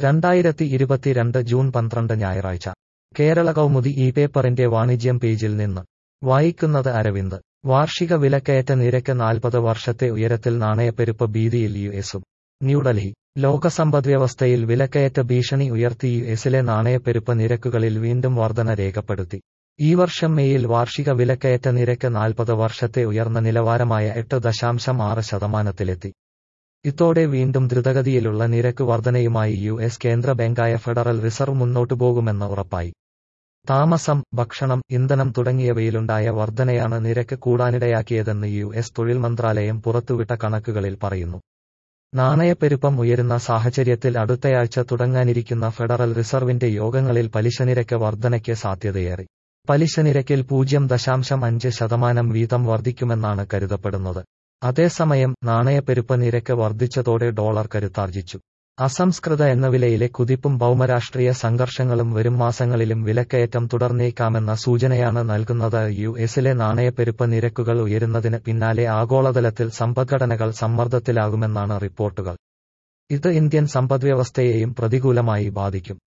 രണ്ടായിരത്തി ഇരുപത്തിരണ്ട് ജൂൺ പന്ത്രണ്ട് ഞായറാഴ്ച കേരള കൗമുദി ഈ പേപ്പറിന്റെ വാണിജ്യം പേജിൽ നിന്ന് വായിക്കുന്നത് അരവിന്ദ് വാർഷിക വിലക്കയറ്റ നിരക്ക് നാൽപ്പത് വർഷത്തെ ഉയരത്തിൽ നാണയപ്പെരുപ്പ് ഭീതിയിൽ യു എസും ന്യൂഡൽഹി ലോകസമ്പദ്വ്യവസ്ഥയിൽ വിലക്കയറ്റ ഭീഷണി ഉയർത്തി യു എസിലെ നാണയപ്പെരുപ്പ് നിരക്കുകളിൽ വീണ്ടും വർധന രേഖപ്പെടുത്തി ഈ വർഷം മേയിൽ വാർഷിക വിലക്കയറ്റ നിരക്ക് നാൽപ്പത് വർഷത്തെ ഉയർന്ന നിലവാരമായ എട്ട് ദശാംശം ആറ് ശതമാനത്തിലെത്തി ഇതോടെ വീണ്ടും ദ്രുതഗതിയിലുള്ള നിരക്ക് വർധനയുമായി യു എസ് കേന്ദ്ര ബാങ്കായ ഫെഡറൽ റിസർവ് മുന്നോട്ടു പോകുമെന്ന് ഉറപ്പായി താമസം ഭക്ഷണം ഇന്ധനം തുടങ്ങിയവയിലുണ്ടായ വർധനയാണ് നിരക്ക് കൂടാനിടയാക്കിയതെന്ന് യു എസ് തൊഴിൽ മന്ത്രാലയം പുറത്തുവിട്ട കണക്കുകളിൽ പറയുന്നു നാണയപ്പെരുപ്പം ഉയരുന്ന സാഹചര്യത്തിൽ അടുത്തയാഴ്ച തുടങ്ങാനിരിക്കുന്ന ഫെഡറൽ റിസർവിന്റെ യോഗങ്ങളിൽ പലിശനിരക്ക് വർധനയ്ക്ക് സാധ്യതയേറി പലിശനിരക്കിൽ പൂജ്യം ദശാംശം അഞ്ച് ശതമാനം വീതം വർദ്ധിക്കുമെന്നാണ് കരുതപ്പെടുന്നത് അതേസമയം നാണയപ്പെരുപ്പ നിരക്ക് വർദ്ധിച്ചതോടെ ഡോളർ കരുത്താർജിച്ചു അസംസ്കൃത എണ്ണവിലയിലെ കുതിപ്പും ഭൗമരാഷ്ട്രീയ സംഘർഷങ്ങളും വരും മാസങ്ങളിലും വിലക്കയറ്റം തുടർന്നേക്കാമെന്ന സൂചനയാണ് നൽകുന്നത് യു എസിലെ നാണയപ്പെരുപ്പ നിരക്കുകൾ ഉയരുന്നതിന് പിന്നാലെ ആഗോളതലത്തിൽ സമ്പദ്ഘടനകൾ സമ്മർദ്ദത്തിലാകുമെന്നാണ് റിപ്പോർട്ടുകൾ ഇത് ഇന്ത്യൻ സമ്പദ്വ്യവസ്ഥയെയും പ്രതികൂലമായി ബാധിക്കും